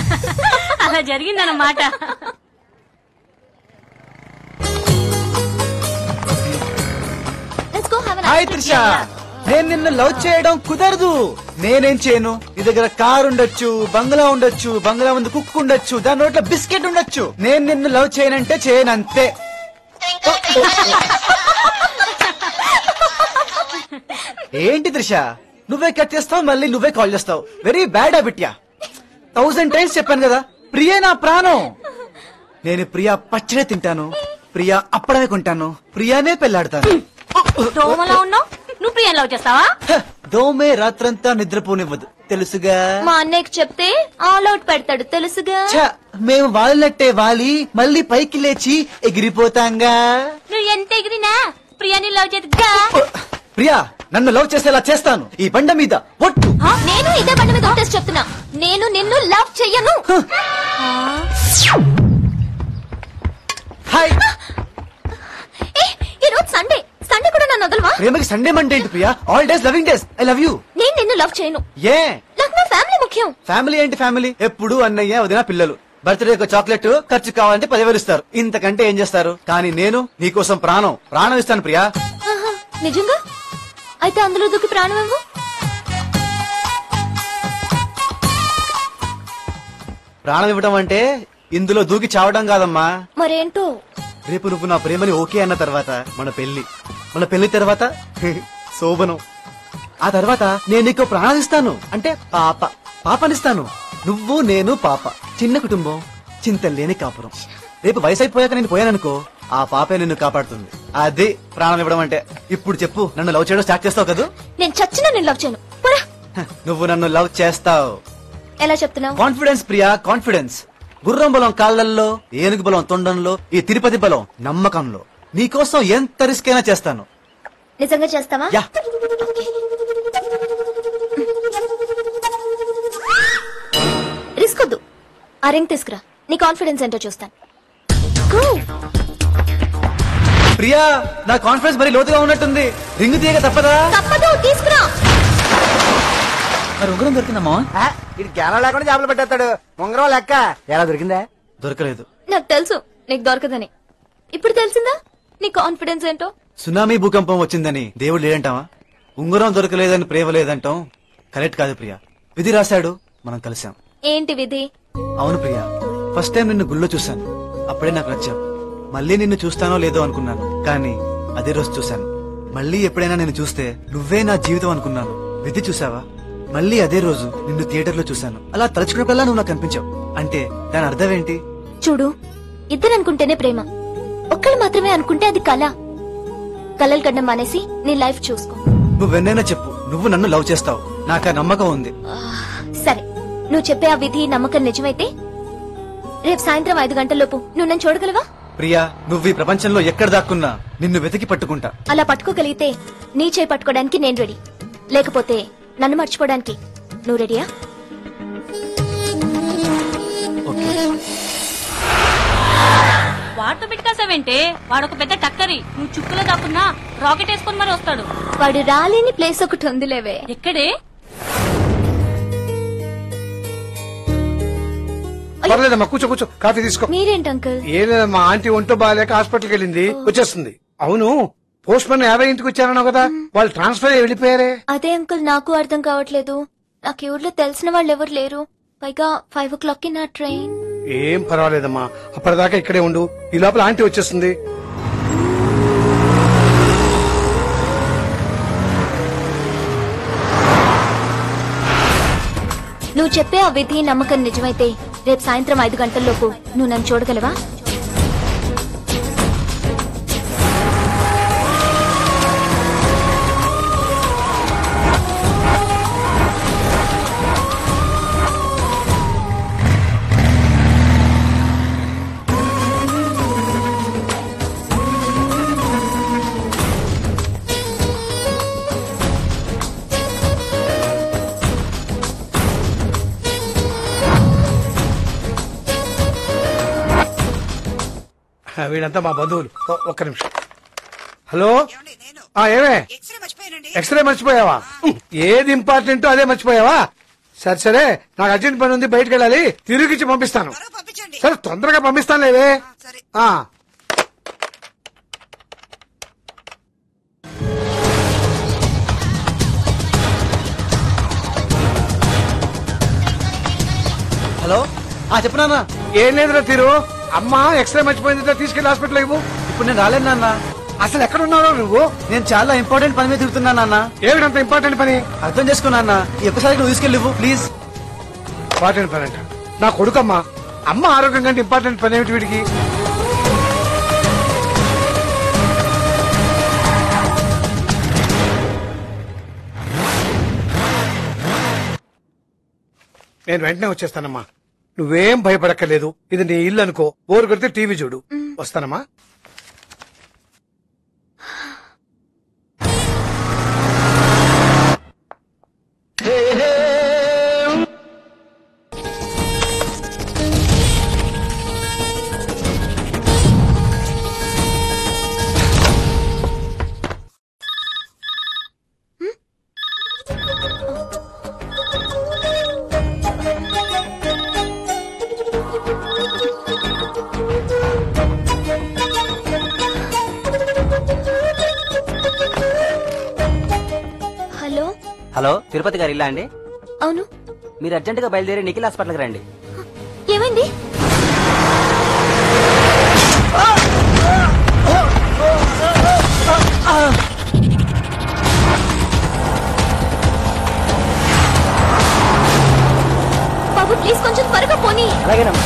అలా జరిగిందన్నమాట let's go have hi Trisha నేను నిన్ను లవ్ చేయడం కుదరదు నేనేం చేయను నీ దగ్గర కార్ ఉండొచ్చు బంగ్లా ఉండొచ్చు బంగ్లా ముందు కుక్ ఉండొచ్చు దాని నోట్లో బిస్కెట్ ఉండొచ్చు నేను నిన్ను లవ్ చేయనంటే చేయను అంతే ఏంటి త్రిష నువ్వే కట్ చేస్తావు మళ్ళీ నువ్వే కాల్ చేస్తావు very bad habit yeah thousand times చెప్పాను కదా ప్రియే నా ప్రాణం నేను ప్రియా పచ్చడే తింటాను ప్రియా అప్పడమే కొంటాను ప్రియానే పెళ్లాడతాను దోమలా ఉన్నావు నువ్వు ప్రియం లవ్ చేస్తావా హ, దోమే రాత్రంతా నిద్రపోనివ్వదు తెలుసుగా మా అన్నయ్యకి చెప్తే ఆల్ అవుట్ పెడతాడు తెలుసుగా ఛ, మేము వాలినట్టే వాలి మళ్ళీ పైకి లేచి ఎగిరిపోతాంగా నువ్వు ఎంత ఎగిరినా ప్రియాని లవ్ చేద్దా ప్రియా నన్ను లవ్ చేసేలా చేస్తాను ఈ బండ మీద ఒట్టు నేను ఇదే బండి మీద కొట్టేసి చెప్తున్నా నేను నిన్ను లవ్ చెయ్యను హాయ్ ఏ, ఈ రోజు సండే సండే కూడా నన్ను వదలవా ప్రేమకి సండే మండే ఏంటి ప్రియా all days loving days I love you నేను నిన్ను లవ్ చేయను ఏ నాకు నా ఫ్యామిలీ ముఖ్యం ఫ్యామిలీ ఏంటి ఫ్యామిలీ ఎప్పుడు అన్నయ్య వదిన పిల్లలు బర్త్డే ఒక చాక్లెట్ ఖర్చు కావాలంటే పదివేలు ఇస్తారు ఇంతకంటే ఏం చేస్తారు కానీ నేను నీకోసం ప్రాణం ప్రాణం ఇస్తాను ప్రియా ఆహా, నిజంగా అయితే అందులో దూకి ప్రాణం ఇవ్వు ప్రాణం ఇవ్వడం అంటే ఇందులో దూకి చావడం కాదమ్మా మరేంటో రేపు నువ్వు నా ప్రేమని ఓకే అన్న తర్వాత మన పెళ్లి మన పెళ్లి తర్వాత శోభనం ఆ తర్వాత నేను నీకు ప్రాణం ఇస్తాను అంటే పాప పాపనిస్తాను నువ్వు నేను పాప చిన్న కుటుంబం చింతలేని కాపురం రేపు వయసు అయిపోయాక నేను పోయాననుకో ఆ పాపే నిన్ను కాపాడుతుంది అది ప్రాణం ఇవ్వడం అంటే ఇప్పుడు చెప్పు నన్ను లవ్ చేయడం స్టార్ట్ చేస్తావు కదూ నేను చచ్చినా నేను లవ్ చేయను పోరా హ, నువ్వు నన్ను లవ్ చేస్తావు ఎలా చెప్తున్నావు కాన్ఫిడెన్స్ ప్రియా కాన్ఫిడెన్స్ గుర్రం బలం కాళ్ళల్లో ఏనుగు బలం తొండంలో ఈ తిరుపతి బలం నమ్మకంలో నీకోసం ఎంత రిస్క్ అయినా చేస్తాను నిజంగా చేస్తావా యా రిస్క్ వద్దు ఆ రింగ్ తీసుకురా నీ కాన్ఫిడెన్స్ ఏంటో చూస్తాను Go. ప్రియా నా కాన్ఫిడెన్స్ మరి లోతుగా ఉన్నట్టుంది రింగ్ తీయక తప్పదా తప్పదు తీసుకురా మరి ఉంగరం దొరికిందమ్మా ఇది కేరళ లేకుండా చేపలు పెట్టేస్తాడు ఉంగరం లెక్క ఎలా దొరికిందా దొరకలేదు నాకు తెలుసు నీకు దొరకదని ఇప్పుడు తెలిసిందా నీ కాన్ఫిడెన్స్ ఏంటో సునామీ భూకంపం వచ్చిందని దేవుడు లేదంటావా ఉంగరం దొరకలేదని ప్రేమ లేదంటాం కరెక్ట్ కాదు ప్రియా విధి రాశాడు మనం కలిసాం ఏంటి విధి అవును ప్రియా ఫస్ట్ టైం నిన్ను గుళ్ళో చూశాను అప్పుడే నాకు నచ్చావు మళ్ళీ నిన్ను చూస్తానో లేదో అనుకున్నాను కానీ అదే రోజు చూశాను మళ్ళీ ఎప్పుడైనా నేను చూస్తే నువ్వే నా జీవితం అనుకున్నాను విధి చూసావా మళ్ళీ అదే రోజు నిన్ను థియేటర్ లో చూశాను అలా తలుచుకున్నప్పుడల్లా నువ్వు నాకు కనిపించావు అంటే దాని అర్థం ఏంటి చూడు ఇద్దరు అనుకుంటేనే ప్రేమ ఒక్కళ్ళు మాత్రమే అనుకుంటే అది కళ కలలు కట్టడం మానేసి నీ లైఫ్ చూసుకో నువ్వెన్నైనా చెప్పు నువ్వు నన్ను లవ్ చేస్తావు నాకు ఆ నమ్మకం ఉంది సరే నువ్వు చెప్పే ఆ విధి నమ్మకం నిజమైతే రేపు సాయంత్రం ఐదు గంటలలోపు నువ్వు నన్ను చూడగలవా ప్రియా నువ్వు ఈ ప్రపంచంలో ఎక్కడ దాక్కున్నా నిన్ను వెతికి పట్టుకుంటా అలా పట్టుకోగలిగితే నీ చేయి పట్టుకోవడానికి నేను రెడీ లేకపోతే నన్ను మర్చిపోవడానికి నువ్వు రెడీయా ఓకే వాడితో పెట్టుకాసావేంటే వాడొక పెద్ద టక్కరి నువ్వు చుక్కులో దాక్కున్నా రాకెట్ వేసుకొని మరి వస్తాడు వాడు రాలేని ప్లేస్ ఒకటి ఉందిలేవే ఎక్కడే పర్లేదమ్మా కూర్చో కూర్చో కాఫీ తీసుకో మీరేంటి అంకుల్ ఏం లేదమ్మా ఆంటీ ఒంటో బాగాలేక హాస్పిటల్కి వెళ్ళింది వచ్చేస్తుంది అవును పోస్ట్ మ్యాన్ యాభై ఇంటికి వచ్చారన్నావు కదా వాళ్ళు ట్రాన్స్ఫర్ అయ్యి వెళ్ళిపోయారే అదే అంకుల్ నాకు అర్థం కావట్లేదు నాకు ఈ ఊర్లో తెలిసిన వాళ్ళు ఎవరు లేరు పైగా ఫైవ్ ఓ క్లాక్ కి నా ట్రైన్ ఏం పర్వాలేదమ్మా అప్పటిదాకా ఇక్కడే ఉండు ఈ లోపల ఆంటీ వచ్చేస్తుంది నువ్వు చెప్పే ఆ విధి నమ్మకం నిజమైతే రేపు సాయంత్రం ఐదు గంటల్లోపు నువ్వు నన్ను చూడగలవా ఆ, వీళ్ళంతా మా బంధువులు ఒ- ఒక్క నిమిషం హలో ఆ ఏమే ఎక్స్రే మర్చిపోయావా ఏది ఇంపార్టెంట్ అదే మర్చిపోయావా సరే సరే నాకు అర్జెంట్ పని ఉంది బయటకు వెళ్ళాలి తిరిగిచ్చి పంపిస్తాను పంపించండి సరే తొందరగా పంపిస్తాను లేవే సరే ఆ. హలో ఆ చెప్పు నాన్న ఏం లేదురా తీరు అమ్మ ఎక్స్రే మర్చిపోయింది తీసుకెళ్లి హాస్పిటల్ ఇవ్వు ఇప్పుడు నేను రాలేను నాన్న అసలు ఎక్కడ ఉన్నావు నువ్వు నేను చాలా ఇంపార్టెంట్ పని మీద తిరుగుతున్నా నాన్న ఏమిటంత ఇంపార్టెంట్ పని అర్థం చేసుకున్నా అన్న ఈ ఒక్కసారి నువ్వు తీసుకెళ్ళివ్వు ప్లీజ్ ఇంపార్టెంట్ పని అంట నా కొడుకమ్మ అమ్మ ఆరోగ్యం కంటే ఇంపార్టెంట్ పని ఏమిటి వీడికి నేను వెంటనే వచ్చేస్తానమ్మా నువ్వేం భయపడక్కర్లేదు ఇది నీ ఇల్లు అనుకో బోరు కొడితే టీవీ చూడు వస్తానమ్మా హలో హలో తిరుపతి గారు ఇల్లా అండి అవును మీరు అర్జెంట్ గా బయలుదేరి నిఖిల్ హాస్పిటల్కి రండి ఏమైంది బాబు ప్లీజ్ కొంచెం త్వరగా పోనీ అలాగేనమ్మా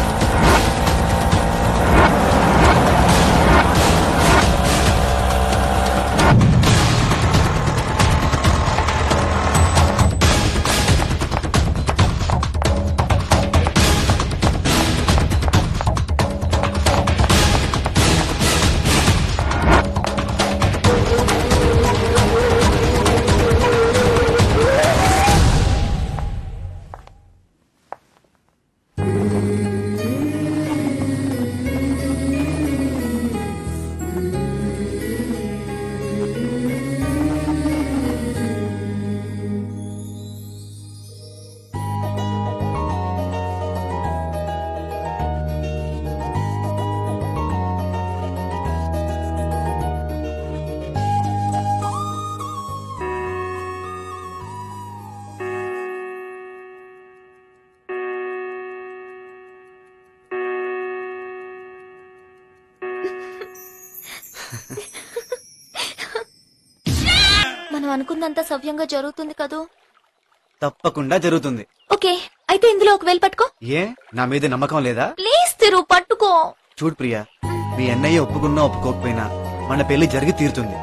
మనం అనుకున్నంత సవ్యంగా జరుగుతుంది కదూ తప్పకుండా జరుగుతుంది ఓకే అయితే ఇందులో ఒక వేలు పట్టుకో ఏ నా మీద నమ్మకం లేదా ప్లీజ్ తిరు పట్టుకో చూడు ప్రియా మీ అన్నయ్య ఒప్పుకున్నా ఒప్పుకోకపోయినా మన పెళ్లి జరిగి తీరుతుంది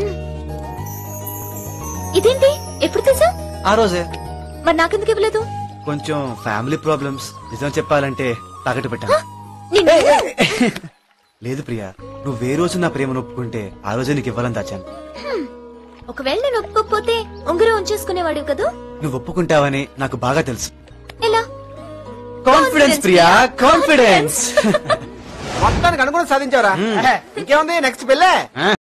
ఇదేంటి ఎప్పుడు తీసావు ఆ రోజే మరి నాకెందుకు ఇవ్వలేదు కొంచెం ఫ్యామిలీ ప్రాబ్లమ్స్ నిజం చెప్పాలంటే తాకట్టు పెట్టాను నిన్ను- లేదు ప్రియా నువ్వు ఏ రోజు నా ప్రేమను ఒప్పుకుంటే ఆ రోజే నీకు ఇవ్వాలని దాచాను ఒకవేళ నేను ఒప్పుకోకపోతే ఉంగరం ఉంచేసుకునేవాడు కదూ నువ్వు ఒప్పుకుంటావని నాకు బాగా తెలుసు ఎలా కాన్ఫిడెన్స్ ప్రియా కాన్ఫిడెన్స్ మొత్తానికి అనుకుని సాధించావరా ఇంకేముంది నెక్స్ట్ పెళ్ళే